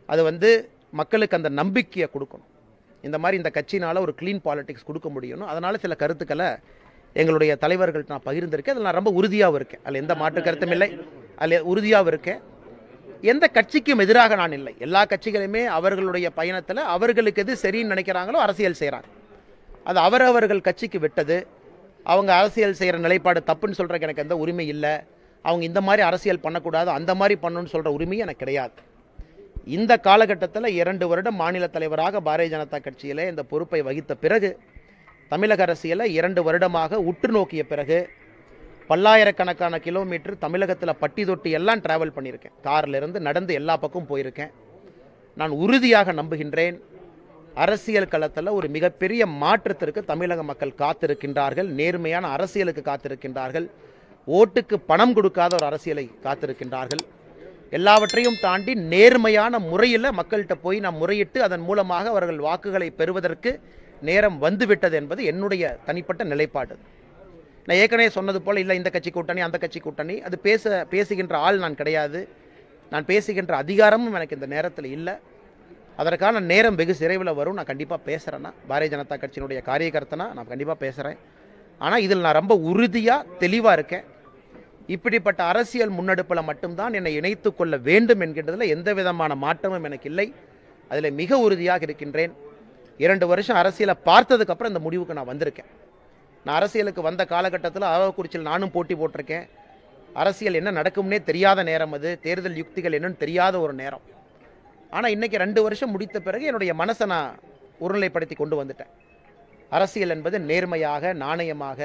அது வந்து மக்களுக்கு அந்த நம்பிக்கையை கொடுக்கணும் இந்த மாதிரி இந்த கட்சினால் ஒரு க்ளீன் பாலிடிக்ஸ் கொடுக்க முடியணும் அதனால் சில கருத்துக்களை எங்களுடைய தலைவர்கள்ட்ட நான் பகிர்ந்திருக்கேன் அதில் நான் ரொம்ப உறுதியாகவும் இருக்கேன் அதில் எந்த மாற்று கருத்தும் இல்லை அதில் உறுதியாகவும் இருக்கேன் எந்த கட்சிக்கும் எதிராக நான் இல்லை எல்லா கட்சிகளுமே அவர்களுடைய பயணத்தில் அவர்களுக்கு எது சரின்னு நினைக்கிறாங்களோ அரசியல் செய்கிறாங்க அது அவரவர்கள் கட்சிக்கு விட்டது அவங்க அரசியல் செய்கிற நிலைப்பாடு தப்புன்னு சொல்கிறக்கு எனக்கு எந்த உரிமை இல்லை அவங்க இந்த மாதிரி அரசியல் பண்ணக்கூடாது அந்த மாதிரி பண்ணணும்னு சொல்கிற உரிமையும் எனக்கு கிடையாது இந்த காலகட்டத்தில் இரண்டு வருடம் மாநில தலைவராக பாரதிய ஜனதா கட்சியிலே இந்த பொறுப்பை வகித்த பிறகு தமிழக அரசியலை இரண்டு வருடமாக உற்று நோக்கிய பிறகு பல்லாயிரக்கணக்கான கிலோமீட்டர் தமிழகத்தில் பட்டி தொட்டி எல்லாம் டிராவல் பண்ணியிருக்கேன் கார்ல இருந்து நடந்து எல்லா பக்கம் போயிருக்கேன் நான் உறுதியாக நம்புகின்றேன் அரசியல் களத்தில் ஒரு மிகப்பெரிய மாற்றத்திற்கு தமிழக மக்கள் காத்திருக்கின்றார்கள் நேர்மையான அரசியலுக்கு காத்திருக்கின்றார்கள் ஓட்டுக்கு பணம் கொடுக்காத ஒரு அரசியலை காத்திருக்கின்றார்கள் எல்லாவற்றையும் தாண்டி நேர்மையான முறையில் மக்கள்கிட்ட போய் நாம் முறையிட்டு அதன் மூலமாக அவர்கள் வாக்குகளை பெறுவதற்கு நேரம் வந்துவிட்டது என்பது என்னுடைய தனிப்பட்ட நிலைப்பாடு நான் ஏற்கனவே சொன்னது போல் இல்லை இந்த கட்சி கூட்டணி அந்த கட்சி கூட்டணி அது பேச பேசுகின்ற ஆள் நான் கிடையாது நான் பேசுகின்ற அதிகாரமும் எனக்கு இந்த நேரத்தில் இல்லை அதற்கான நேரம் வெகு விரைவில் வரும் நான் கண்டிப்பாக பேசுகிறேன்னா பாரதிய ஜனதா கட்சியினுடைய காரியகர்த்தனா நான் கண்டிப்பாக பேசுகிறேன் ஆனால் இதில் நான் ரொம்ப உறுதியாக தெளிவாக இருக்கேன் இப்படிப்பட்ட அரசியல் முன்னெடுப்பில் மட்டும்தான் என்னை இணைத்து கொள்ள வேண்டும் என்கின்றதில் எந்த விதமான மாற்றமும் எனக்கு இல்லை அதில் மிக உறுதியாக இருக்கின்றேன் இரண்டு வருஷம் அரசியலை பார்த்ததுக்கப்புறம் இந்த முடிவுக்கு நான் வந்திருக்கேன் நான் அரசியலுக்கு வந்த காலகட்டத்தில் அரவக்குறிச்சியில் நானும் போட்டி போட்டிருக்கேன் அரசியல் என்ன நடக்கும்னே தெரியாத நேரம் அது தேர்தல் யுக்திகள் என்னன்னு தெரியாத ஒரு நேரம் ஆனால் இன்னைக்கு ரெண்டு வருஷம் முடித்த பிறகு என்னுடைய மனசை நான் ஒருநிலைப்படுத்தி கொண்டு வந்துட்டேன் அரசியல் என்பது நேர்மையாக நாணயமாக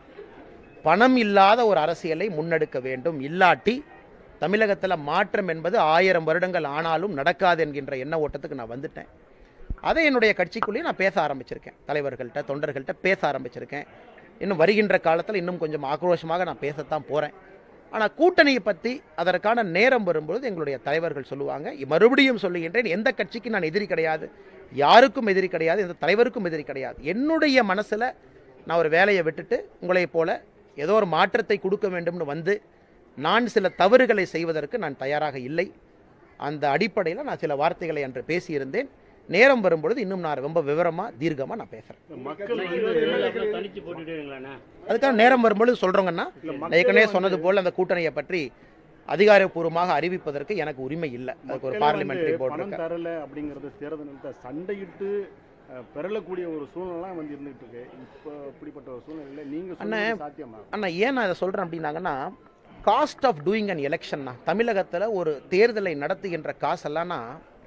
பணம் இல்லாத ஒரு அரசியலை முன்னெடுக்க வேண்டும் இல்லாட்டி தமிழகத்தில் மாற்றம் என்பது ஆயிரம் வருடங்கள் ஆனாலும் நடக்காது என்கின்ற எண்ண ஓட்டத்துக்கு நான் வந்துட்டேன் அதை என்னுடைய கட்சிக்குள்ளேயே நான் பேச ஆரம்பிச்சிருக்கேன் தலைவர்கள்ட்ட தொண்டர்கள்ட்ட பேச ஆரம்பிச்சிருக்கேன் இன்னும் வருகின்ற காலத்தில் இன்னும் கொஞ்சம் ஆக்ரோஷமாக நான் பேசத்தான் போகிறேன் ஆனால் கூட்டணியை பற்றி அதற்கான நேரம் வரும்பொழுது எங்களுடைய தலைவர்கள் சொல்லுவாங்க மறுபடியும் சொல்லுகின்றேன் எந்த கட்சிக்கு நான் எதிரி கிடையாது யாருக்கும் எதிரி கிடையாது எந்த தலைவருக்கும் எதிரி கிடையாது என்னுடைய மனசில் நான் ஒரு வேலையை விட்டுட்டு உங்களைப் போல ஏதோ ஒரு மாற்றத்தை கொடுக்க வேண்டும்னு வந்து நான் சில தவறுகளை செய்வதற்கு நான் தயாராக இல்லை அந்த அடிப்படையில் நான் சில வார்த்தைகளை அன்று பேசியிருந்தேன் நேரம் வரும்பொழுது இன்னும் நான் ரொம்ப விவரமாக தீர்க்கமாக நான் பேசுகிறேன் மக்கள் இருபது எம்எல்ஏக்களை தனிச்சு போட்டுட்டீங்களாண்ணா அதுக்கான நேரம் வரும்பொழுது சொல்கிறோங்கன்னா நான் ஏற்கனவே சொன்னது போல் அந்த கூட்டணியை பற்றி அதிகாரப்பூர்வமாக அறிவிப்பதற்கு எனக்கு உரிமை இல்லை அதுக்கு ஒரு மக்கள் பார்லிமெண்டரி வந்து போர்டு பணம் இருக்கு தரல அப்படிங்கறது தேர்தல் சண்டையிட்டு அஹ், பெறலக்கூடிய ஒரு சூழ்நிலை வந்து இருந்துட்டு இருக்கு இப்போ இப்படிப்பட்ட ஒரு சூழ்நிலையில நீங்க அண்ணே, சொன்னது சாத்தியமா ஆனால் ஏன் நான் இதை சொல்கிறேன் அப்படின்னாங்கன்னா காஸ்ட் ஆஃப் டூயிங் அன் எலெக்ஷன்னா தமிழகத்தில் ஒரு தேர்தலை நடத்துகின்ற காசெல்லாம்னா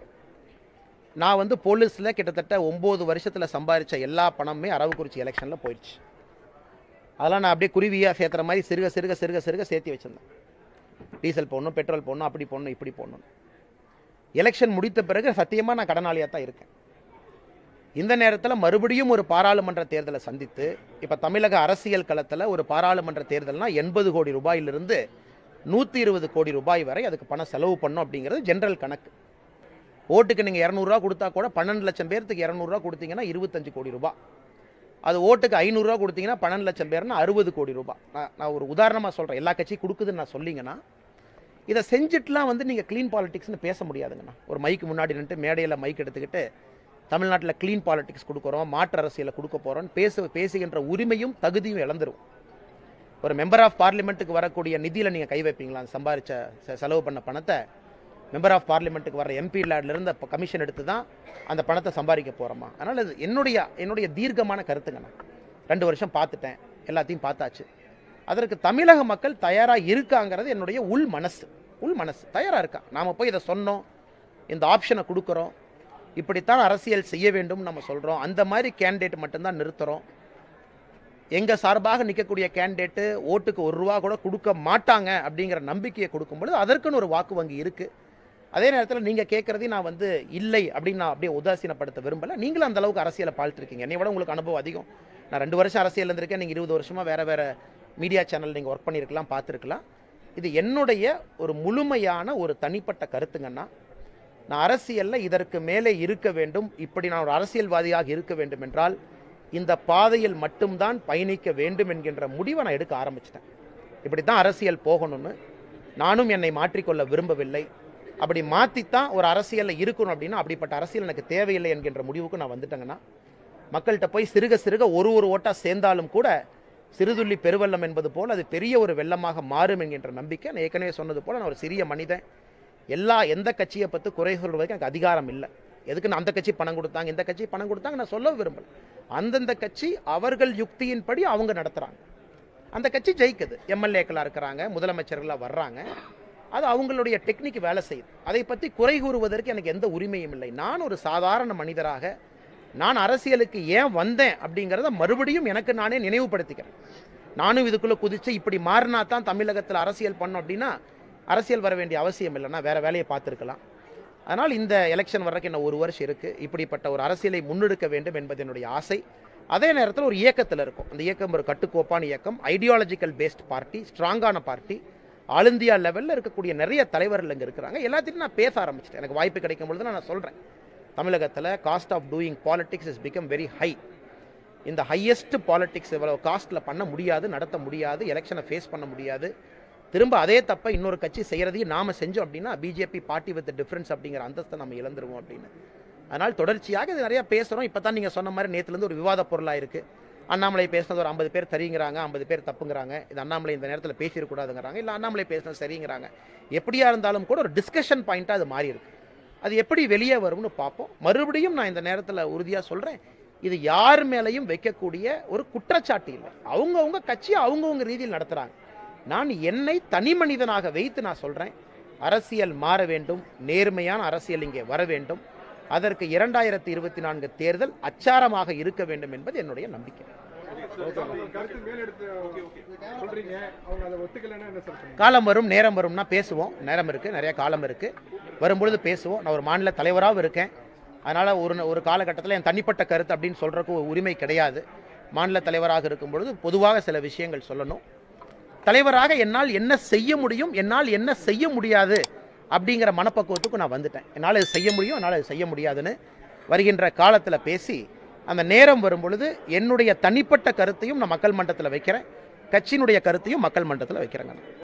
நான் வந்து போலீஸில் கிட்டத்தட்ட ஒம்பது வருஷத்தில் சம்பாதிச்ச எல்லா பணமுமே அரவக்குறிச்சி எலெக்ஷனில் போயிடுச்சு அதெல்லாம் நான் அப்படியே குருவியாக சேர்த்துற மாதிரி சிறுக சிறுக சிறுக சிறுக சேர்த்து வச்சிருந்தேன் டீசல் போடணும் பெட்ரோல் போடணும் அப்படி போடணும் இப்படி போடணும் எலெக்ஷன் முடித்த பிறகு சத்தியமாக நான் கடனாளியாக தான் இருக்கேன் இந்த நேரத்தில் மறுபடியும் ஒரு பாராளுமன்ற தேர்தலை சந்தித்து இப்போ தமிழக அரசியல் களத்தில் ஒரு பாராளுமன்ற தேர்தல்னா எண்பது கோடி ரூபாயிலிருந்து நூற்றி இருபது கோடி ரூபாய் வரை அதுக்கு பணம் செலவு பண்ணோம் அப்படிங்கிறது ஜென்ரல் கணக்கு ஓட்டுக்கு நீங்கள் இரநூறுவா கொடுத்தா கூட பன்னெண்டு லட்சம் பேர்த்துக்கு இரநூறுவா கொடுத்தீங்கன்னா இருபத்தஞ்சு கோடி ரூபாய் அது ஓட்டுக்கு ஐநூறுரூவா கொடுத்தீங்கன்னா பன்னெண்டு லட்சம் பேர்னா அறுபது கோடி ரூபாய் நான் நான் ஒரு உதாரணமாக சொல்கிறேன் எல்லா கட்சியும் கொடுக்குதுன்னு நான் சொல்லிங்கன்னா இதை செஞ்சுட்டுலாம் வந்து நீங்கள் க்ளீன் பாலிடிக்ஸ்னு பேச முடியாதுங்கண்ணா ஒரு மைக்கு முன்னாடி நின்று மேடையில் மைக் எடுத்துக்கிட்டு தமிழ்நாட்டில் க்ளீன் பாலிடிக்ஸ் கொடுக்குறோம் மாற்று அரசியலை கொடுக்க போகிறோம்னு பேச பேசுகின்ற உரிமையும் தகுதியும் இழந்துரும் ஒரு மெம்பர் ஆஃப் பார்லிமெண்ட்டுக்கு வரக்கூடிய நிதியில் நீங்கள் கை வைப்பீங்களா அந்த சம்பாரிச்ச செ- செலவு பண்ண பணத்தை மெம்பர் ஆஃப் பார்லிமெண்ட்டுக்கு வர எம்பி இருந்து இப்போ கமிஷன் எடுத்து தான் அந்த பணத்தை சம்பாதிக்க போகிறோமா அதனால் இது என்னுடைய என்னுடைய தீர்க்கமான கருத்துங்கண்ணா ரெண்டு வருஷம் பார்த்துட்டேன் எல்லாத்தையும் பார்த்தாச்சு அதற்கு தமிழக மக்கள் தயாராக இருக்காங்கிறது என்னுடைய உள் மனசு உள் மனசு தயாராக இருக்கா நாம் போய் இதை சொன்னோம் இந்த ஆப்ஷனை கொடுக்குறோம் இப்படித்தான் அரசியல் செய்ய வேண்டும் நம்ம சொல்கிறோம் அந்த மாதிரி கேண்டிடேட் மட்டும்தான் நிறுத்துகிறோம் எங்கள் சார்பாக நிற்கக்கூடிய கேண்டிடேட்டு ஓட்டுக்கு ஒரு ரூபா கூட கொடுக்க மாட்டாங்க அப்படிங்கிற நம்பிக்கையை கொடுக்கும் பொழுது அதற்குன்னு ஒரு வாக்கு வங்கி இருக்குது அதே நேரத்தில் நீங்கள் கேட்குறதையும் நான் வந்து இல்லை அப்படின்னு நான் அப்படியே உதாசீனப்படுத்த விரும்பலை நீங்களும் அந்த அளவுக்கு அரசியலை பாழ்த்திருக்கீங்க என்னை விட உங்களுக்கு அனுபவம் அதிகம் நான் ரெண்டு வருஷம் அரசியல் இருந்திருக்கேன் நீங்கள் இருபது வருஷமாக வேறு வேறு மீடியா சேனல் நீங்கள் ஒர்க் பண்ணியிருக்கலாம் பார்த்துருக்கலாம் இது என்னுடைய ஒரு முழுமையான ஒரு தனிப்பட்ட கருத்துங்கன்னா நான் அரசியலில் இதற்கு மேலே இருக்க வேண்டும் இப்படி நான் ஒரு அரசியல்வாதியாக இருக்க வேண்டும் என்றால் இந்த பாதையில் மட்டும்தான் பயணிக்க வேண்டும் என்கின்ற முடிவை நான் எடுக்க ஆரம்பிச்சிட்டேன் இப்படி தான் அரசியல் போகணும்னு நானும் என்னை மாற்றிக்கொள்ள விரும்பவில்லை அப்படி மாற்றித்தான் ஒரு அரசியலில் இருக்கணும் அப்படின்னா அப்படிப்பட்ட அரசியல் எனக்கு தேவையில்லை என்கின்ற முடிவுக்கு நான் வந்துட்டேங்கன்னா மக்கள்கிட்ட போய் சிறுக சிறுக ஒரு ஒரு ஓட்டாக சேர்ந்தாலும் கூட சிறுதுள்ளி பெருவெள்ளம் என்பது போல் அது பெரிய ஒரு வெள்ளமாக மாறும் என்கின்ற நம்பிக்கை நான் ஏற்கனவே சொன்னது போல் நான் ஒரு சிறிய மனிதன் எல்லா எந்த கட்சியை பற்றி குறை சொல்வதற்கு எனக்கு அதிகாரம் இல்லை எதுக்கு நான் அந்த கட்சி பணம் கொடுத்தாங்க இந்த கட்சி பணம் கொடுத்தாங்க நான் சொல்ல விரும்பல அந்தந்த கட்சி அவர்கள் யுக்தியின்படி அவங்க நடத்துகிறாங்க அந்த கட்சி ஜெயிக்குது எம்எல்ஏக்களாக இருக்கிறாங்க முதலமைச்சர்களாக வர்றாங்க அது அவங்களுடைய டெக்னிக் வேலை செய்யுது அதை பற்றி குறை கூறுவதற்கு எனக்கு எந்த உரிமையும் இல்லை நான் ஒரு சாதாரண மனிதராக நான் அரசியலுக்கு ஏன் வந்தேன் அப்படிங்கிறத மறுபடியும் எனக்கு நானே நினைவுபடுத்திக்கிறேன் நானும் இதுக்குள்ளே குதிச்சு இப்படி மாறினா தான் தமிழகத்தில் அரசியல் பண்ணோம் அப்படின்னா அரசியல் வர வேண்டிய அவசியம் இல்லைன்னா வேற வேலையை பார்த்துருக்கலாம் அதனால் இந்த எலெக்ஷன் வர்றதுக்கு இன்னும் ஒரு வருஷம் இருக்குது இப்படிப்பட்ட ஒரு அரசியலை முன்னெடுக்க வேண்டும் என்பது என்னுடைய ஆசை அதே நேரத்தில் ஒரு இயக்கத்தில் இருக்கும் அந்த இயக்கம் ஒரு கட்டுக்கோப்பான இயக்கம் ஐடியாலஜிக்கல் பேஸ்ட் பார்ட்டி ஸ்ட்ராங்கான பார்ட்டி ஆல் இந்தியா லெவலில் இருக்கக்கூடிய நிறைய தலைவர்கள் இங்கே இருக்கிறாங்க எல்லாத்தையும் நான் பேச ஆரம்பிச்சிட்டேன் எனக்கு வாய்ப்பு கிடைக்கும் பொழுது நான் சொல்கிறேன் தமிழகத்தில் cost of doing politics is become very high இந்த ஹையஸ்ட் பாலிடிக்ஸ் இவ்வளவு காஸ்ட்டில் பண்ண முடியாது நடத்த முடியாது எலெக்ஷனை ஃபேஸ் பண்ண முடியாது திரும்ப அதே தப்பை இன்னொரு கட்சி செய்கிறதையும் நாம செஞ்சோம் அப்படின்னா பிஜேபி பார்ட்டி வித் டிஃப்ரென்ஸ் அப்படிங்கிற அந்தஸ்தை நம்ம இழந்துருவோம் அப்படின்னு அதனால் தொடர்ச்சியாக இது நிறைய பேசுகிறோம் இப்போ தான் நீங்கள் சொன்ன மாதிரி நேற்றுலேருந்து ஒரு விவாத பொருளாக இருக்குது அண்ணாமலை பேசினது ஒரு ஐம்பது பேர் சரிங்கிறாங்க ஐம்பது பேர் தப்புங்கிறாங்க இது அண்ணாமலை இந்த நேரத்தில் பேசிடக்கூடாதுங்கிறாங்க இல்லை அண்ணாமலை பேசினது சரிங்கிறாங்க எப்படியா இருந்தாலும் கூட ஒரு டிஸ்கஷன் பாயிண்ட்டாக அது மாறி இருக்கு அது எப்படி வெளியே வரும்னு பார்ப்போம் மறுபடியும் நான் இந்த நேரத்தில் உறுதியாக சொல்கிறேன் இது யார் மேலேயும் வைக்கக்கூடிய ஒரு குற்றச்சாட்டு இல்லை அவங்கவுங்க கட்சி அவங்கவுங்க ரீதியில் நடத்துகிறாங்க நான் என்னை தனி மனிதனாக வைத்து நான் சொல்கிறேன் அரசியல் மாற வேண்டும் நேர்மையான அரசியல் இங்கே வர வேண்டும் அதற்கு இரண்டாயிரத்தி இருபத்தி நான்கு தேர்தல் அச்சாரமாக இருக்க வேண்டும் என்பது என்னுடைய நம்பிக்கை கருத்து மேலெடுத்து சொல்றீங்க அவங்க அதை ஒத்துக்கலைன்னா என்ன சார் பண்ணுவீங்க? காலம் வரும் நேரம் வரும்னா பேசுவோம் நேரம் இருக்குது நிறைய காலம் இருக்குது வரும்பொழுது பேசுவோம் நான் ஒரு மாநில தலைவராகவும் இருக்கேன் அதனால் ஒரு ஒரு காலகட்டத்தில் என் தனிப்பட்ட கருத்து அப்படின்னு சொல்கிறதுக்கு ஒரு உரிமை கிடையாது மாநில தலைவராக இருக்கும் பொழுது பொதுவாக சில விஷயங்கள் சொல்லணும் தலைவராக என்னால் என்ன செய்ய முடியும் என்னால் என்ன செய்ய முடியாது அப்படிங்கிற மனப்பக்குவத்துக்கு நான் வந்துட்டேன் என்னால் இது செய்ய முடியும் என்னால் இது செய்ய முடியாதுன்னு வருகின்ற காலத்தில் பேசி அந்த நேரம் வரும் பொழுது என்னுடைய தனிப்பட்ட கருத்தையும் நான் மக்கள் மன்றத்தில் வைக்கிறேன் கட்சியினுடைய கருத்தையும் மக்கள் மன்றத்தில் வைக்கிறேங்க